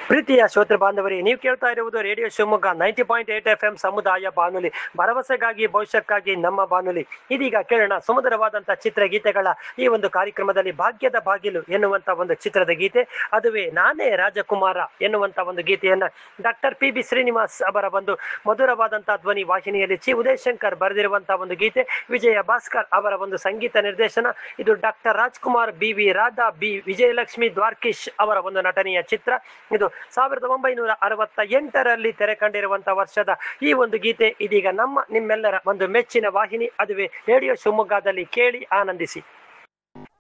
ಪ್ರೀತಿಯ ಶ್ರೋತೃ ಬಾಂಧವರೇ ನೀವು ಕೇಳ್ತಾ ಇರುವುದು radio Shivamogga ninety point eight F M ಸಮುದಾಯ ಬಾನುಲಿ ಭರವಸೆಗಾಗಿ ಭವಿಷ್ಯಕ್ಕಾಗಿ ನಮ್ಮ ಬಾನುಲಿ ಇದೀಗ ಕೇಳೋಣ ಸುಮಧುರವಾದಂತಹ ಚಿತ್ರಗೀತೆಗಳ ಈ ಒಂದು ಕಾರ್ಯಕ್ರಮದಲ್ಲಿ ಭಾಗ್ಯದ ಬಾಗಿಲು ಎನ್ನುವಂತ ಒಂದು ಚಿತ್ರದ ಗೀತೆ ಅದುವೇ ನಾನೇ ರಾಜಕುಮಾರ ಎನ್ನುವಂತ ಒಂದು ಗೀತೆಯನ್ನ ಡಾಕ್ಟರ್ ಪಿ ಬಿ ಶ್ರೀನಿವಾಸ್ ಅವರ ಒಂದು ಮಧುರವಾದಂತಹ ಧ್ವನಿ ವಾಹಿನಿಯಲ್ಲಿ ಚಿ ಉದಯಶಂಕರ್ ಬರೆದಿರುವಂತಹ ಒಂದು ಗೀತೆ ವಿಜಯ ಭಾಸ್ಕರ್ ಅವರ ಒಂದು ಸಂಗೀತ ನಿರ್ದೇಶನ ಇದು doctor Rajkumar B V Radha B Vijayalakshmi Dwarakish ಅವರ ಒಂದು ನಟನೆಯ ಚಿತ್ರ ಇದು ಸಾವಿರದ ಒಂಬೈನೂರ ಅರವತ್ತ ಎಂಟರಲ್ಲಿ ತೆರೆ ಕಂಡಿರುವಂತಹ ವರ್ಷದ ಈ ಒಂದು ಗೀತೆ ಇದೀಗ ನಮ್ಮ ನಿಮ್ಮೆಲ್ಲರ ಒಂದು ಮೆಚ್ಚಿನ ವಾಹಿನಿ ಅದುವೇ ರೇಡಿಯೋ ಶಿವಮೊಗ್ಗದಲ್ಲಿ ಕೇಳಿ ಆನಂದಿಸಿ